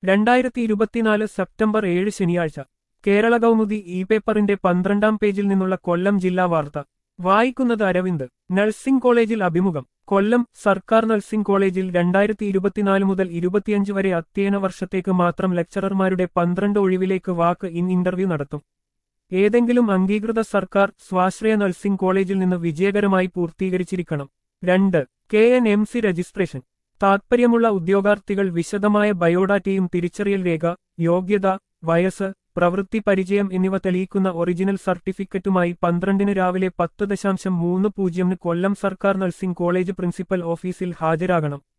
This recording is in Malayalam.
രണ്ടായിരത്തി ഇരുപത്തിനാല് സെപ്റ്റംബർ ഏഴ് ശനിയാഴ്ച കേരള കൗമുദി ഇ പേപ്പറിന്റെ പന്ത്രണ്ടാം പേജിൽ നിന്നുള്ള കൊല്ലം ജില്ലാ വാർത്ത വായിക്കുന്നത് അരവിന്ദ് നഴ്സിംഗ് കോളേജിൽ അഭിമുഖം കൊല്ലം സർക്കാർ നഴ്സിംഗ് കോളേജിൽ രണ്ടായിരത്തി ഇരുപത്തിനാല് മുതൽ ഇരുപത്തിയഞ്ച് വരെ അധ്യയന വർഷത്തേക്ക് മാത്രം ലെക്ചറർമാരുടെ പന്ത്രണ്ട് ഒഴിവിലേക്ക് വാക്ക് ഇൻ ഇന്റർവ്യൂ നടത്തും ഏതെങ്കിലും അംഗീകൃത സർക്കാർ സ്വാശ്രയ നഴ്സിംഗ് കോളേജിൽ നിന്ന് വിജയകരമായി പൂർത്തീകരിച്ചിരിക്കണം രണ്ട് K N M C registration താത്പര്യമുള്ള ഉദ്യോഗാർത്ഥികൾ വിശദമായ ബയോഡാറ്റയും തിരിച്ചറിയൽ രേഖ യോഗ്യത വയസ്സ് പ്രവൃത്തി പരിചയം എന്നിവ തെളിയിക്കുന്ന ഒറിജിനൽ സർട്ടിഫിക്കറ്റുമായി പന്ത്രണ്ടിന് രാവിലെ പത്ത് ദശാംശം മൂന്ന് പൂജ്യമിന് കൊല്ലം സർക്കാർ നഴ്സിംഗ് കോളേജ് പ്രിൻസിപ്പൽ ഓഫീസിൽ ഹാജരാകണം